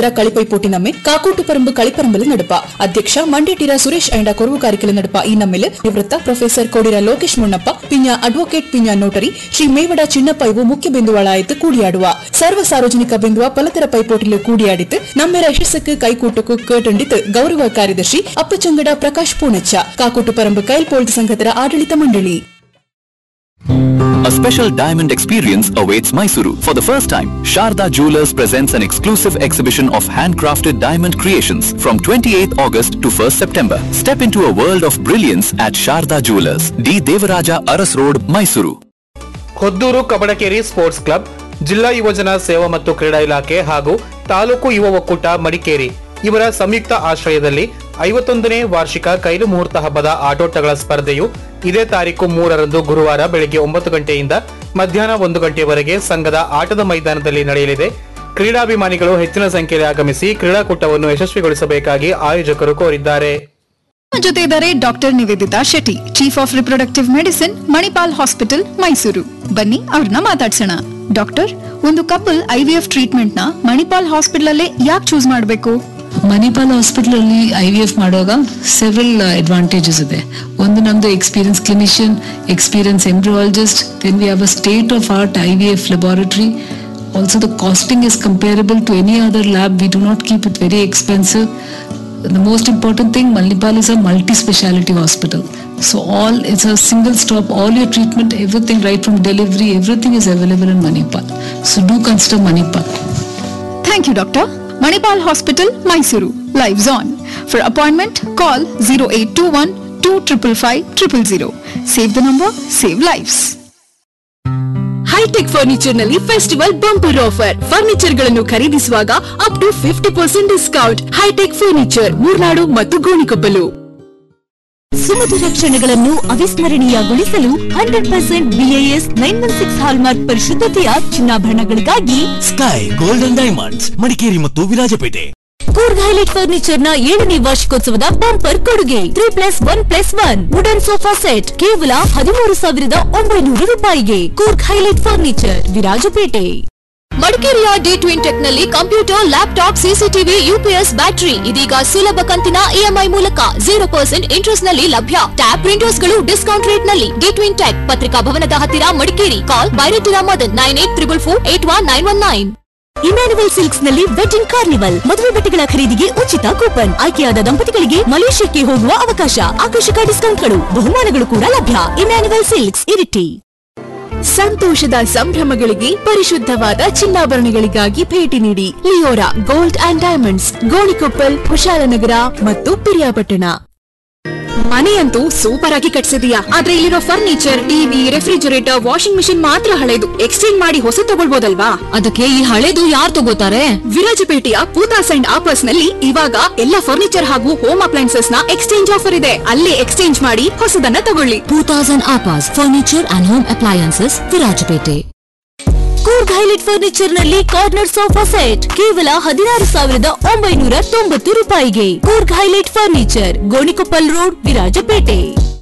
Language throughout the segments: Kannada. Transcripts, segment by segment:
കളിപ്പൈപ്പോട്ടി നമ്മെ കാക്കൂട്ടുപറമ്പ് കളിപ്പറമ്പിൽ നടപ്പ അധ്യക്ഷ മണ്ടേಟಿರ സുരേഷ് ಐಂಡ ಕೊರವು ಕಾರಿಕೆಲ ನಡಪ ಈ ನಮ್ಮೆಲ್ ನಿವೃತ್ತ ಪ್ರೊಫೆಸರ್ ಕೋಡಿರ ಲೋಕೇಶ್ ಮುನ್ನಪ್ಪ ಪಿಂಜ ಅಡ್ವೊಕೇಟ್ ಪಿಂಜ ನೋಟರಿ ಶ್ರೀ ಮೇವಡ ಚಿನ್ನಪ್ಪ ಇವು ಮುಖ್ಯ ಬಿಂದುವಾಳಾಯಿತು ಕೂಡಿಯಾಡುವ ಸರ್ವ ಸಾರ್ವಜನಿಕ ಬಿಂದುವ ಪಲತರ ಪೈಪೋಟಿಲು ಕೂಡಿಯಾಡಿತು ನಮ್ಮೆರ ಯಶಸ್ಸಕ್ಕೆ ಕೈಕೂಟಕ್ಕೂ ಕೇಟಂಡಿತು ಗೌರವ ಕಾರ್ಯದರ್ಶಿ ಅಪ್ಪಚಂಗಡ ಪ್ರಕಾಶ್ ಪೂಣಚ್ಚ ಕಾಕೂಟು ಪರಂಬು ಕೈಲ್ಪೋಲ್ಟ್ ಸಂಘತರ ಆಡಳಿತ ಮಂಡಳಿ A special diamond experience awaits Mysuru. For the first time, Sharda Jewelers presents an exclusive exhibition of handcrafted diamond creations from 28th August to 1st September. Step into a world of brilliance at Sharda Jewelers, D. Devaraja Aras Road, Mysuru. Hodduru Kabadakeri sports club ಜಿಲ್ಲಾ ಯುವಜನ ಸೇವಾ ಮತ್ತು ಕ್ರೀಡಾ ಇಲಾಖೆ ಹಾಗೂ ತಾಲೂಕು ಯುವ ಒಕ್ಕೂಟ ಮಡಿಕೇರಿ ಇವರ ಸಂಯುಕ್ತ ಆಶ್ರಯದಲ್ಲಿ ಐವತ್ತೊಂದನೇ ವಾರ್ಷಿಕ ಕೈಲು ಮುಹೂರ್ತ ಹಬ್ಬದ ಆಟೋಟಗಳ ಸ್ಪರ್ಧೆಯು ಇದೇ ತಾರೀಕು ಮೂರರಂದು ಗುರುವಾರ ಬೆಳಗ್ಗೆ ಒಂಬತ್ತು ಗಂಟೆಯಿಂದ ಮಧ್ಯಾಹ್ನ ಒಂದು ಗಂಟೆಯವರೆಗೆ ಸಂಘದ ಆಟದ ಮೈದಾನದಲ್ಲಿ ನಡೆಯಲಿದೆ ಕ್ರೀಡಾಭಿಮಾನಿಗಳು ಹೆಚ್ಚಿನ ಸಂಖ್ಯೆಯಲ್ಲಿ ಆಗಮಿಸಿ ಕ್ರೀಡಾಕೂಟವನ್ನು ಯಶಸ್ವಿಗೊಳಿಸಬೇಕಾಗಿ ಆಯೋಜಕರು ಕೋರಿದ್ದಾರೆ ನಮ್ಮ ಜೊತೆ ಇದ್ದಾರೆ doctor Nivedita Shetty chief of reproductive medicine Manipal hospital Mysuru ಬನ್ನಿ ಅವ್ರನ್ನ ಮಾತಾಡ್ಸೋಣ ಡಾಕ್ಟರ್ ಒಂದು ಕಪಲ್ ಐವಿಎಫ್ ಟ್ರೀಟ್ಮೆಂಟ್ ನ ಮಣಿಪಾಲ್ ಹಾಸ್ಪಿಟಲ್ ಅಲ್ಲೇ ಯಾಕೆ ಚೂಸ್ ಮಾಡಬೇಕು ಮಣಿಪಾಲ್ ಹಾಸ್ಪಿಟಲ್ ಅಲ್ಲಿ ಐ ವಿ ಎಫ್ ಮಾಡುವಾಗ ಸೆವೆರಲ್ ಅಡ್ವಾಂಟೇಜಸ್ ಇದೆ ಒಂದು ನಮ್ದು experience clinician experience embryologist then we have a state of art I V F laboratory also the costing is comparable to any other lab we do not keep it very expensive the most important thing Manipal is a multi-speciality hospital so all it's a single stop all your treatment everything right from delivery everything is available in Manipal so do consider Manipal thank you doctor Manipal hospital Mysuru lives on for appointment call zero eight two one two triple five triple zero save the number save lives hitech furniture ನಲ್ಲಿ ಫೆಸ್ಟಿವಲ್ ಬಂಪರ್ ಆಫರ್ ಫರ್ನಿಚರ್ ಗಳನ್ನು ಖರೀದಿಸುವಾಗ up to fifty percent discount hitech furniture Murnad ಮತ್ತು ಗೋಣಿಕೊಪ್ಪಲು ಸುಮಧುರ ಕ್ಷಣಗಳನ್ನು ಅವಿಸ್ಮರಣೀಯಗೊಳಿಸಲು hundred percent BIS nine one six hallmark ಪರಿಶುದ್ಧತೆಯ ಚಿನ್ನಾಭರಣಗಳಿಗಾಗಿ ಸ್ಕೈ ಗೋಲ್ಡನ್ ಡೈಮಂಡ್ಸ್ ಮಡಿಕೇರಿ ಮತ್ತು ವಿರಾಜಪೇಟೆ ಕೂರ್ಗ್ ಹೈಲೈಟ್ ಫರ್ನಿಚರ್ ನ ಏಳನೇ ವಾರ್ಷಿಕೋತ್ಸವದ ಬಂಪರ್ ಕೊಡುಗೆ three plus one plus one wooden sofa set ಕೇವಲ ಹದಿಮೂರು ಸಾವಿರದ ಒಂಬೈನೂರು ರೂಪಾಯಿಗೆ ಕೂರ್ಗ್ ಹೈಲೈಟ್ ಫರ್ನಿಚರ್ ವಿರಾಜಪೇಟೆ ಮಡಿಕೇರಿಯ ಡಿ ಟ್ವಿನ್ ಟೆಕ್ ನಲ್ಲಿ computer laptop CCTV UPS battery ಇದೀಗ ಸುಲಭ ಕಂತಿನ ಇಎಂಐ ಮೂಲಕ ಜೀರೋ ಪರ್ಸೆಂಟ್ ಇಂಟ್ರೆಸ್ಟ್ ನಲ್ಲಿ ಲಭ್ಯ ಟ್ಯಾಬ್ ಪ್ರಿಂಟರ್ಸ್ ಗಳು ಡಿಸ್ಕೌಂಟ್ ರೇಟ್ ನಲ್ಲಿ ಡಿ ಟ್ವಿನ್ ಟೆಕ್ ಪತ್ರಿಕಾ ಭವನದ ಹತ್ತಿರ Madikeri call Byretira Madan nine eight triple four eight one nine one nine Emmanuel silks ನಲ್ಲಿ ವೆಡ್ಡಿಂಗ್ ಕಾರ್ನಿವಲ್ ಮದುವೆ ಬಟ್ಟೆಗಳ ಖರೀದಿಗೆ ಉಚಿತ ಕೂಪನ್ ಆಯ್ಕೆಯಾದ ದಂಪತಿಗಳಿಗೆ ಮಲೇಷ್ಯಾಕ್ಕೆ ಹೋಗುವ ಅವಕಾಶ ಆಕರ್ಷಕ ಡಿಸ್ಕೌಂಟ್ಗಳು ಬಹುಮಾನಗಳು ಕೂಡ ಲಭ್ಯ ಇಮ್ಯಾನುವಲ್ ಸಿಲ್ಕ್ಸ್ ಇರಿಟಿ ಸಂತೋಷದ ಸಂಭ್ರಮಗಳಿಗೆ ಪರಿಶುದ್ಧವಾದ ಚಿನ್ನಾಭರಣಗಳಿಗಾಗಿ ಭೇಟಿ ನೀಡಿ Leora gold and diamonds Gonikoppal Kushalnagar ಮತ್ತು ಪಿರಿಯಾಪಟ್ಟಣ ಮನೆಯಂತೂ ಸೂಪರ್ ಆಗಿ ಕಟ್ಸಿದೀಯಾ ಆದ್ರೆ ಇಲ್ಲಿರೋ furniture TV refrigerator washing machine ಮಾತ್ರ ಹಳೆದು ಎಕ್ಸ್ಚೇಂಜ್ ಮಾಡಿ ಹೊಸ ತಗೊಳ್ಬೋದಲ್ವಾ ಅದಕ್ಕೆ ಈ ಹಳೇದು ಯಾರು ತಗೋತಾರೆ ವಿರಾಜಪೇಟೆಯ ಪೂತಾಸ್ ಅಂಡ್ ಆಪರ್ಸ್ ನಲ್ಲಿ ಇವಾಗ ಎಲ್ಲ ಫರ್ನಿಚರ್ ಹಾಗೂ ಹೋಮ್ ಅಪ್ಲೈನ್ಸಸ್ ನ ಎಕ್ಸ್ಚೇಂಜ್ ಆಫರ್ ಇದೆ ಅಲ್ಲೇ ಎಕ್ಸ್ಚೇಂಜ್ ಮಾಡಿ ಹೊಸದನ್ನ ತಗೊಳ್ಳಿ ಟೂ ತೌಸಂಡ್ ಆಪಾಸ್ furniture and home appliances Virajpet Coorg highlight furniture ನಲ್ಲಿ ಕಾರ್ನರ್ ಸೋಫಾ ಸೆಟ್ ಕೇವಲ ಹದಿನಾರು ಸಾವಿರದ ಒಂಬೈನೂರ ತೊಂಬತ್ತು ರೂಪಾಯಿಗೆ Coorg highlight furniture Gonikoppal road Virajpet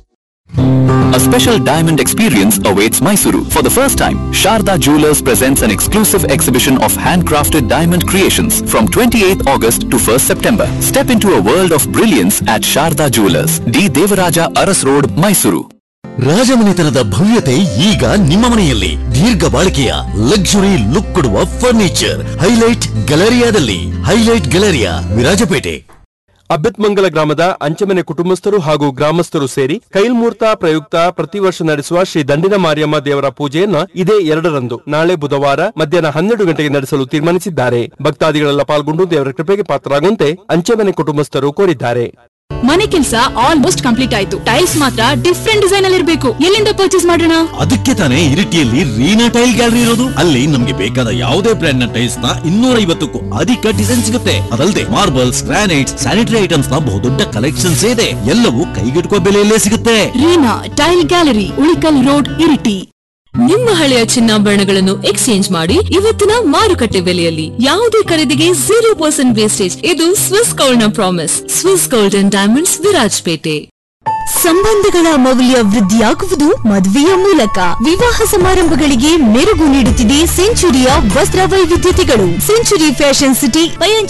A special diamond experience awaits Mysuru. For the first time, Sharda Jewelers presents an exclusive exhibition of handcrafted diamond creations from 28th August to 1st September. Step into a world of brilliance at Sharda Jewelers, D. Devaraja Aras Road, Mysuru. ರಾಜಮನೆತನದ ಭವ್ಯತೆ ಈಗ ನಿಮ್ಮ ಮನೆಯಲ್ಲಿ ದೀರ್ಘ ಬಾಳಿಕೆಯ ಲಕ್ಸುರಿ ಲುಕ್ ಕೊಡುವ ಫರ್ನಿಚರ್ ಹೈಲೈಟ್ ಗ್ಯಾಲರಿಯಾದಲ್ಲಿ ಹೈಲೈಟ್ ಗ್ಯಾಲರಿಯಾ ವಿರಾಜಪೇಟೆ ಅಬ್ಬತ್ಮಂಗಲ ಗ್ರಾಮದ ಅಂಚಮನೆ ಕುಟುಂಬಸ್ಥರು ಹಾಗೂ ಗ್ರಾಮಸ್ಥರು ಸೇರಿ ಕೈಲ್ಮೂರ್ತ ಪ್ರಯುಕ್ತ ಪ್ರತಿ ವರ್ಷ ನಡೆಸುವ ಶ್ರೀ ದಂಡಿನ ಮಾರಿಯಮ್ಮ ದೇವರ ಪೂಜೆಯನ್ನ ಇದೇ ಎರಡರಂದು ನಾಳೆ ಬುಧವಾರ ಮಧ್ಯಾಹ್ನ ಹನ್ನೆರಡು ಗಂಟೆಗೆ ನಡೆಸಲು ತೀರ್ಮಾನಿಸಿದ್ದಾರೆ ಭಕ್ತಾದಿಗಳೆಲ್ಲ ಪಾಲ್ಗೊಂಡು ದೇವರ ಕೃಪೆಗೆ ಪಾತ್ರರಾಗುವಂತೆ ಅಂಚಮನೆ ಕುಟುಂಬಸ್ಥರು ಕೋರಿದ್ದಾರೆ ಮನೆ ಕೆಲಸ ಆಲ್ಮೋಸ್ಟ್ ಕಂಪ್ಲೀಟ್ ಆಯ್ತು ಟೈಲ್ಸ್ ಮಾತ್ರ ಡಿಫ್ರೆಂಟ್ ಡಿಸೈನ್ ಅಲ್ಲಿ ಇರಬೇಕು ಎಲ್ಲಿಂದ ಪರ್ಚೇಸ್ ಮಾಡೋಣ ಅದಕ್ಕೆ ತಾನೇ ಇರಿಟಿಯಲ್ಲಿ ರೀನಾ ಟೈಲ್ ಗ್ಯಾಲರಿ ಇರೋದು ಅಲ್ಲಿ ನಮ್ಗೆ ಬೇಕಾದ ಯಾವುದೇ ಬ್ರ್ಯಾಂಡ್ ನ ಟೈಲ್ಸ್ ನ ಇನ್ನೂರ ಐವತ್ತಕ್ಕೂ ಅಧಿಕ ಡಿಸೈನ್ ಸಿಗುತ್ತೆ ಅದಲ್ಲದೆ ಮಾರ್ಬಲ್ಸ್ ಗ್ರಾನೈಟ್ಸ್ ಸ್ಯಾನಿಟರಿ ಐಟಮ್ಸ್ ನ ಬಹುದೊಡ್ಡ ಕಲೆಕ್ಷನ್ಸ್ ಇದೆ ಎಲ್ಲವೂ ಕೈಗೆಟುಕುವ ಬೆಲೆಯಲ್ಲೇ ಸಿಗುತ್ತೆ Reena tile gallery Ulikal road Iritty ನಿಮ್ಮ ಹಳೆಯ ಚಿನ್ನಾಭರಣಗಳನ್ನು ಎಕ್ಸ್ಚೇಂಜ್ ಮಾಡಿ ಇವತ್ತಿನ ಮಾರುಕಟ್ಟೆ ಬೆಲೆಯಲ್ಲಿ ಯಾವುದೇ ಖರೀದಿಗೆ ಜೀರೋ ಪರ್ಸೆಂಟ್ ವೇಸ್ಟೇಜ್ ಇದು ಸ್ವಿಸ್ ಗೋಲ್ಡ್ ನ promise Swiss gold and diamonds Virajpet ಸಂಬಂಧಗಳ ಮೌಲ್ಯ ವೃದ್ಧಿಯಾಗುವುದು ಮದುವೆಯ ಮೂಲಕ ವಿವಾಹ ಸಮಾರಂಭಗಳಿಗೆ ಮೆರುಗು ನೀಡುತ್ತಿದೆ ಸೆಂಚುರಿಯ ವಸ್ತ್ರ ವೈವಿಧ್ಯತೆಗಳು ಸೆಂಚುರಿ ಫ್ಯಾಷನ್ ಸಿಟಿ